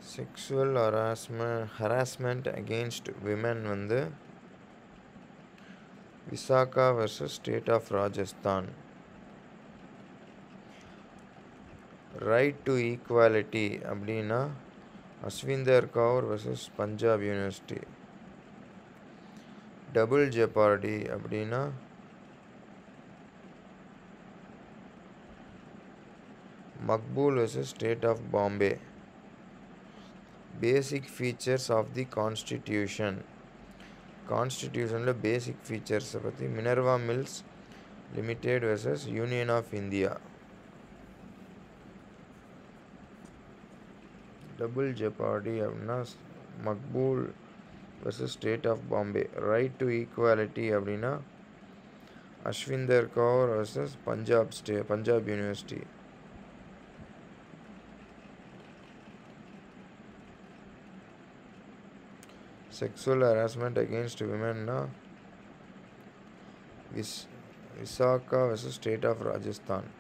sexual harassment harassment against women வந்து Vishaka versus state of Rajasthan right to equality அப்படின்னா Aswinder Kaur versus Punjab university double jeopardy அப்படின்னா Maqbool versus state of Bombay basic features of the constitution கான்ஸ்டிடியூஷனில் basic ஃபீச்சர்ஸை பற்றி Minerva Mills Limited versus Union of India double jeopardy அப்படின்னா Maqbool versus state of Bombay right to equality அப்படின்னா Aswinder Kaur versus Punjab state Punjab university sexual harassment against விமென்னா விஸ் Vishaka versus state of Rajasthan